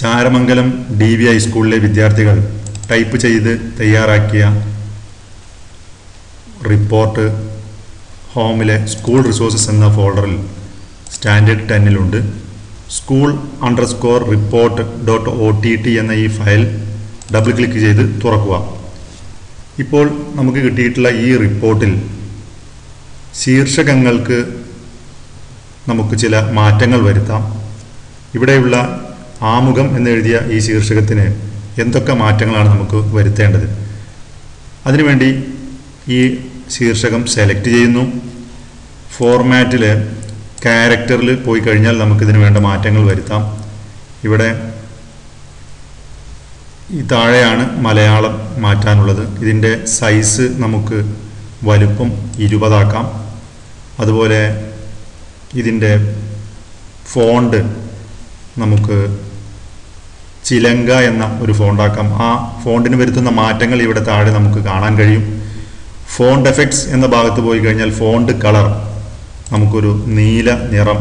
Charamangalam D V ഹൈസ്കൂളിലെ വിദ്യാർത്ഥികൾ type ചെയ്ത് തയ്യാറാക്കിയ റിപ്പോർട്ട് ഹോമിലെ സ്കൂൾ റിസോഴ്സസ് എന്ന ഫോൾഡറിൽ സ്റ്റാൻഡേർഡ് ടെന്നിലുണ്ട് school underscore report dot O T T എന്ന ഈ ഫയൽ ഡബിൾ ക്ലിക്ക് ചെയ്ത് തുറക്കുക ഇപ്പോൾ നമുക്ക് കിട്ടിയിട്ടുള്ള ഈ റിപ്പോർട്ടിൽ ശീർഷകങ്ങൾക്ക് നമുക്ക് ചില മാറ്റങ്ങൾ വരുത്താം ഇവിടെയുള്ള ആമുഖം എന്നെഴുതിയ ഈ ശീർഷകത്തിന് എന്തൊക്കെ മാറ്റങ്ങളാണ് നമുക്ക് വരുത്തേണ്ടത് അതിനുവേണ്ടി ഈ ശീർഷകം സെലക്ട് ചെയ്യുന്നു ഫോർമാറ്റിൽ ക്യാരക്ടറിൽ പോയി കഴിഞ്ഞാൽ നമുക്കിതിന് വേണ്ട മാറ്റങ്ങൾ വരുത്താം ഇവിടെ ഈ താഴെയാണ് മലയാളം മാറ്റാനുള്ളത് ഇതിൻ്റെ സൈസ് നമുക്ക് വലുപ്പം ഇരുപതാക്കാം അതുപോലെ ഇതിൻ്റെ ഫോണ്ട് നമുക്ക് ചിലങ്ക എന്ന ഒരു ഫോണ്ടാക്കാം ആ ഫോണ്ടിന് വരുത്തുന്ന മാറ്റങ്ങൾ ഇവിടെ താഴെ നമുക്ക് കാണാൻ കഴിയും ഫോണ്ട് എഫക്ട്സ് എന്ന ഭാഗത്ത് പോയി കഴിഞ്ഞാൽ ഫോണ്ട് കളർ നമുക്കൊരു നീല നിറം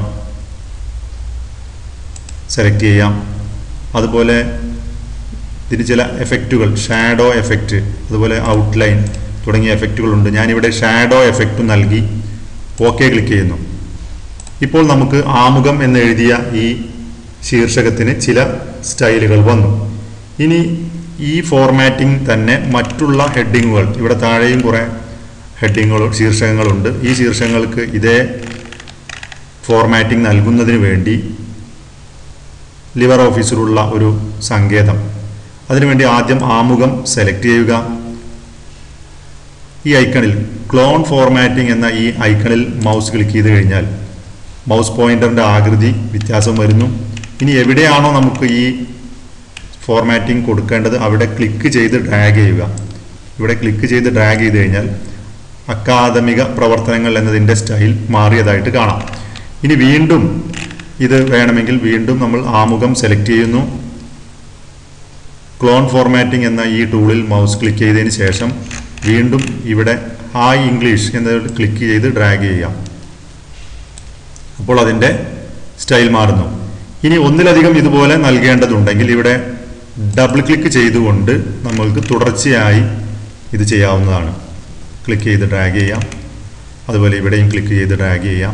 സെലക്ട് ചെയ്യാം അതുപോലെ ഇതിന് ചില എഫക്റ്റുകൾ ഷാഡോ എഫക്റ്റ് അതുപോലെ ഔട്ട്ലൈൻ തുടങ്ങിയ എഫക്റ്റുകളുണ്ട് ഞാനിവിടെ ഷാഡോ എഫക്റ്റ് നൽകി ഓക്കെ ക്ലിക്ക് ചെയ്യുന്നു ഇപ്പോൾ നമുക്ക് ആമുഖം എന്ന് എഴുതിയ ഈ ശീർഷകത്തിന് ചില സ്റ്റൈലുകൾ വന്നു ഇനി ഈ ഫോർമാറ്റിംഗ് തന്നെ മറ്റുള്ള ഹെഡിങ്ങുകൾ ഇവിടെ താഴെയും കുറേ ഹെഡിങ്ങുകൾ ശീർഷകങ്ങളുണ്ട് ഈ ശീർഷകങ്ങൾക്ക് ഇതേ ഫോർമാറ്റിംഗ് നൽകുന്നതിന് വേണ്ടി ലിവർ ഓഫീസിലുള്ള ഒരു സങ്കേതം അതിനുവേണ്ടി ആദ്യം ആമുഖം സെലക്ട് ചെയ്യുക ഈ ഐക്കണിൽ ക്ലോൺ ഫോർമാറ്റിംഗ് എന്ന ഈ ഐക്കണിൽ മൗസ് ക്ലിക്ക് ചെയ്ത് കഴിഞ്ഞാൽ മൗസ് പോയിന്ററിന്റെ ആകൃതി വ്യത്യാസം വരുന്നു ഇനി എവിടെയാണോ നമുക്ക് ഈ ഫോർമാറ്റിംഗ് കൊടുക്കേണ്ടത് അവിടെ ക്ലിക്ക് ചെയ്ത് ഡ്രാഗ് ചെയ്യുക ഇവിടെ ക്ലിക്ക് ചെയ്ത് ഡ്രാഗ് ചെയ്ത് കഴിഞ്ഞാൽ അക്കാദമിക പ്രവർത്തനങ്ങൾ എന്നതിൻ്റെ സ്റ്റൈൽ മാറിയതായിട്ട് കാണാം ഇനി വീണ്ടും ഇത് വേണമെങ്കിൽ വീണ്ടും നമ്മൾ ആമുഖം സെലക്ട് ചെയ്യുന്നു ക്ലോൺ ഫോർമാറ്റിംഗ് എന്ന ഈ ടൂളിൽ മൗസ് ക്ലിക്ക് ചെയ്തതിന് ശേഷം വീണ്ടും ഇവിടെ ഹായ് ഇംഗ്ലീഷ് എന്നതിൽ ക്ലിക്ക് ചെയ്ത് ഡ്രാഗ് ചെയ്യാം അപ്പോൾ അതിൻ്റെ സ്റ്റൈൽ മാറുന്നു ഇനി ഒന്നിലധികം ഇതുപോലെ നൽകേണ്ടതുണ്ടെങ്കിൽ ഇവിടെ ഡബിൾ ക്ലിക്ക് ചെയ്തുകൊണ്ട് നമ്മൾക്ക് തുടർച്ചയായി ഇത് ചെയ്യാവുന്നതാണ് ക്ലിക്ക് ചെയ്ത് ഡ്രാഗ് ചെയ്യാം അതുപോലെ ഇവിടെയും ക്ലിക്ക് ചെയ്ത് ഡ്രാഗ് ചെയ്യാം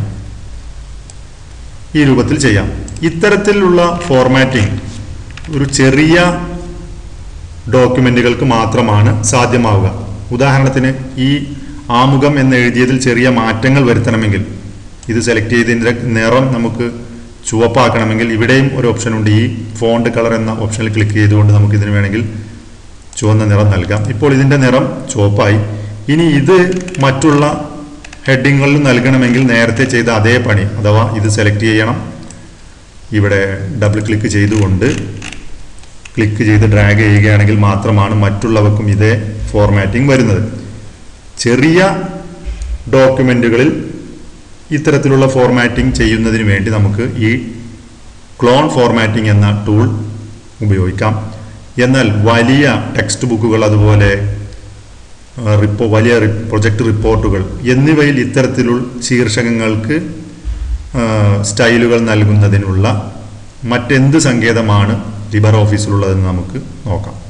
ഈ രൂപത്തിൽ ചെയ്യാം ഇത്തരത്തിലുള്ള ഫോർമാറ്റിംഗ് ഒരു ചെറിയ ഡോക്യുമെന്റുകൾക്ക് മാത്രമാണ് സാധ്യമാവുക ഉദാഹരണത്തിന് ഈ ആമുഖം എന്ന് എഴുതിയതിൽ ചെറിയ മാറ്റങ്ങൾ വരുത്തണമെങ്കിൽ ഇത് സെലക്ട് ചെയ്തതിൻ്റെ നിറം നമുക്ക് ചുവപ്പാക്കണമെങ്കിൽ ഇവിടെയും ഒരു ഓപ്ഷൻ ഉണ്ട് ഈ ഫോണ്ട് കളർ എന്ന ഓപ്ഷനിൽ ക്ലിക്ക് ചെയ്തുകൊണ്ട് നമുക്ക് ഇതിന് വേണമെങ്കിൽ ചുവന്ന നിറം നൽകാം ഇപ്പോൾ ഇതിൻ്റെ നിറം ചുവപ്പായി ഇനി ഇത് മറ്റുള്ള ഹെഡിങ്ങുകളിൽ നൽകണമെങ്കിൽ നേരത്തെ ചെയ്ത അതേ പണി അഥവാ ഇത് സെലക്ട് ചെയ്യണം ഇവിടെ ഡബിൾ ക്ലിക്ക് ചെയ്തുകൊണ്ട് ക്ലിക്ക് ചെയ്ത് ഡ്രാഗ് ചെയ്യുകയാണെങ്കിൽ മാത്രമാണ് മറ്റുള്ളവർക്കും ഇതേ ഫോർമാറ്റിംഗ് വരുന്നത് ചെറിയ ഡോക്യുമെന്റുകളിൽ ഇത്തരത്തിലുള്ള ഫോർമാറ്റിംഗ് ചെയ്യുന്നതിന് വേണ്ടി നമുക്ക് ഈ ക്ലോൺ ഫോർമാറ്റിംഗ് എന്ന ടൂൾ ഉപയോഗിക്കാം എന്നാൽ വലിയ ടെക്സ്റ്റ് ബുക്കുകൾ അതുപോലെ റിപ്പോ വലിയ പ്രൊജക്ട് റിപ്പോർട്ടുകൾ എന്നിവയിൽ ഇത്തരത്തിലുള്ള ശീർഷകങ്ങൾക്ക് സ്റ്റൈലുകൾ നൽകുന്നതിനുള്ള മറ്റെന്ത് സങ്കേതമാണ് ലിബർ ഓഫീസിലുള്ളതെന്ന് നമുക്ക് നോക്കാം